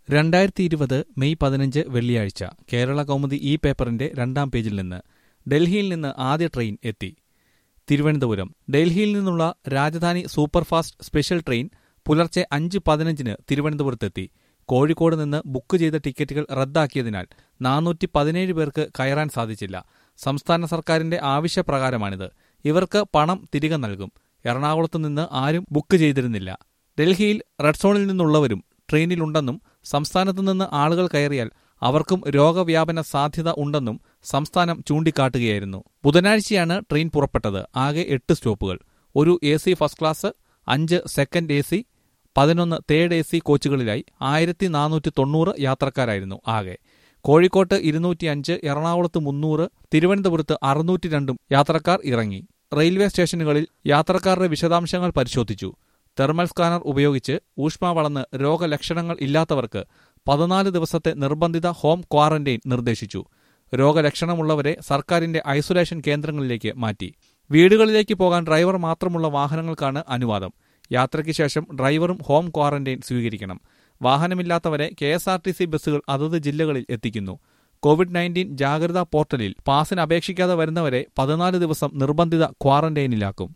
രണ്ടായിരത്തി ഇരുപത് മെയ് പതിനഞ്ച് വെള്ളിയാഴ്ച കേരള കൗമുദി ഈ പേപ്പറിന്റെ രണ്ടാം പേജിൽ നിന്ന് ഡൽഹിയിൽ നിന്ന് ആദ്യ ട്രെയിൻ എത്തി തിരുവനന്തപുരം ഡൽഹിയിൽ നിന്നുള്ള രാജധാനി സൂപ്പർഫാസ്റ്റ് സ്പെഷ്യൽ ട്രെയിൻ പുലർച്ചെ അഞ്ച് പതിനഞ്ചിന് തിരുവനന്തപുരത്തെത്തി കോഴിക്കോട് നിന്ന് ബുക്ക് ചെയ്ത ടിക്കറ്റുകൾ റദ്ദാക്കിയതിനാൽ നാനൂറ്റി പതിനേഴ് പേർക്ക് കയറാൻ സാധിച്ചില്ല സംസ്ഥാന സർക്കാരിന്റെ ആവശ്യപ്രകാരമാണിത് ഇവർക്ക് പണം തിരികെ നൽകും എറണാകുളത്ത് നിന്ന് ആരും ബുക്ക് ചെയ്തിരുന്നില്ല ഡൽഹിയിൽ റെഡ് സോണിൽ നിന്നുള്ളവരും ട്രെയിനിലുണ്ടെന്നും സംസ്ഥാനത്തു നിന്ന് ആളുകൾ കയറിയാൽ അവർക്കും രോഗവ്യാപന സാധ്യത ഉണ്ടെന്നും സംസ്ഥാനം ചൂണ്ടിക്കാട്ടുകയായിരുന്നു ബുധനാഴ്ചയാണ് ട്രെയിൻ പുറപ്പെട്ടത് ആകെ എട്ട് സ്റ്റോപ്പുകൾ ഒരു എ സി ഫസ്റ്റ് ക്ലാസ് അഞ്ച് സെക്കൻഡ് എ സി പതിനൊന്ന് തേർഡ് എ സി കോച്ചുകളിലായി ആയിരത്തി നാനൂറ്റി തൊണ്ണൂറ് യാത്രക്കാരായിരുന്നു ആകെ കോഴിക്കോട്ട് ഇരുന്നൂറ്റി അഞ്ച് എറണാകുളത്ത് മുന്നൂറ് തിരുവനന്തപുരത്ത് അറുന്നൂറ്റി രണ്ടും യാത്രക്കാർ ഇറങ്ങി റെയിൽവേ സ്റ്റേഷനുകളിൽ യാത്രക്കാരുടെ വിശദാംശങ്ങൾ പരിശോധിച്ചു തെർമൽ സ്കാനർ ഉപയോഗിച്ച് ഊഷ്മാവ് അളന്ന് രോഗലക്ഷണങ്ങൾ ഇല്ലാത്തവർക്ക് പതിനാല് ദിവസത്തെ നിർബന്ധിത ഹോം ക്വാറന്റൈൻ നിർദ്ദേശിച്ചു രോഗലക്ഷണമുള്ളവരെ സർക്കാരിന്റെ ഐസൊലേഷൻ കേന്ദ്രങ്ങളിലേക്ക് മാറ്റി വീടുകളിലേക്ക് പോകാൻ ഡ്രൈവർ മാത്രമുള്ള വാഹനങ്ങൾക്കാണ് അനുവാദം യാത്രയ്ക്ക് ശേഷം ഡ്രൈവറും ഹോം ക്വാറന്റൈൻ സ്വീകരിക്കണം വാഹനമില്ലാത്തവരെ K S R T C ബസ്സുകൾ അതത് ജില്ലകളിൽ എത്തിക്കുന്നു കോവിഡ് നയൻറ്റീൻ ജാഗ്രതാ പോർട്ടലിൽ പാസിന് അപേക്ഷിക്കാതെ വരുന്നവരെ പതിനാല് ദിവസം നിർബന്ധിത ക്വാറന്റൈനിലാക്കും